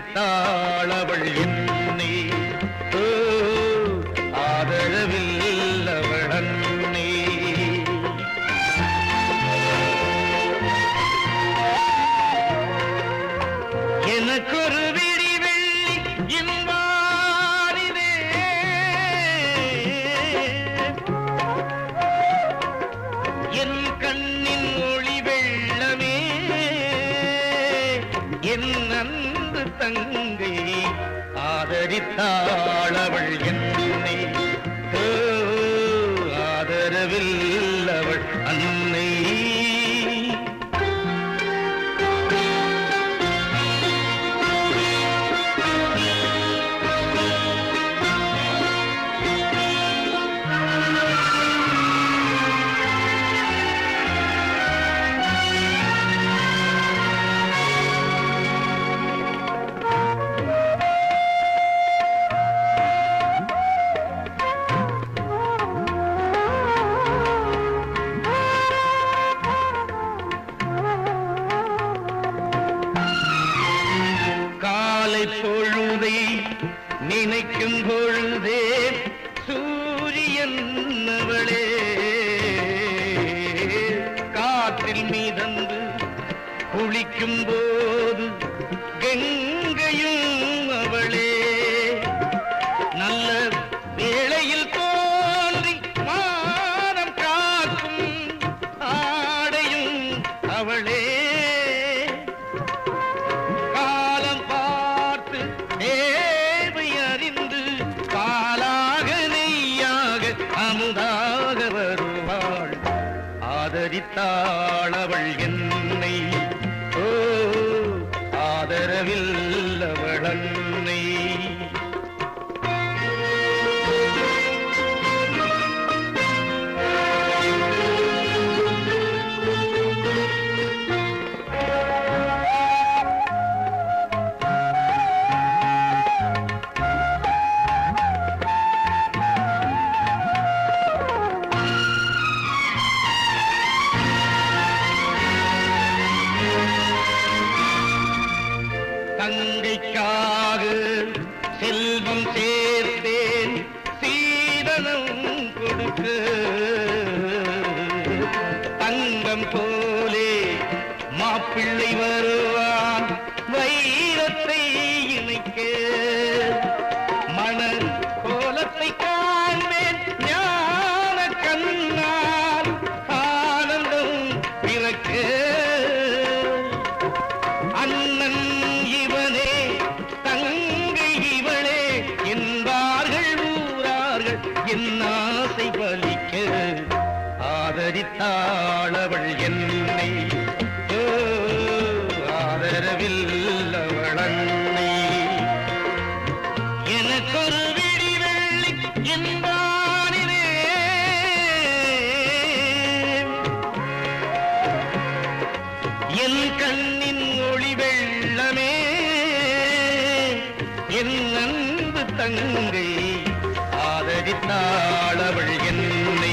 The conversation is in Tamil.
ஆதரித்தாள் அவள் என்னை ஓ, ஆதரவில் அவள் அன்னை எனக்கொரு விடி வெள்ளி இன்பாரிதே என் கண்ணின் ஒளி வெள்ளமே என் அன்பு தங்கை ஆதரித்தாள் அவள் என்னை ஓ, ஆதரவில் அவள் அன்னை காலை பொழுதை நினைக்கும் பொழுதே சூரியன் அவளே காற்றில் மீதந்து குளிக்கும் போது கங்கையும் அவளே நல்ல வேளையில் தோன்றி மானம் காக்கும் ஆடையும் அவளே காலம் பார்த்து தேவை அறிந்து பாலாக நெய்யாக அமுதாக வருவாள் ஆதரித்தாள் அவள் என்னை ஓ ஆதரவில் அவள் அன்னை தங்கைக்காக செல்வம் சேர்த்தேன் சீதனம் கொடுக்க தங்கம் போலே மாப்பிள்ளை வருவான் வைரத்தை இணைக்க மன கோலத்தை காண்பேன் ஞான கண்ணால் ஆனந்தம் பிறக்க அண்ணன் இவனே தங்கை இவளே என்பார்கள் ஊரார்கள் என் ஆசை பலிக்க ஆதரித்தாள் அவள் என்னை ஓ, ஆதரவில் அவள் அன்னை எனக்கொரு விடி வெள்ளி என்பானிலே என் கண்ணின் ஒளி வெள்ளமே என் அன்பு தங்கை ஆதரித்தாள் அவள் என்னை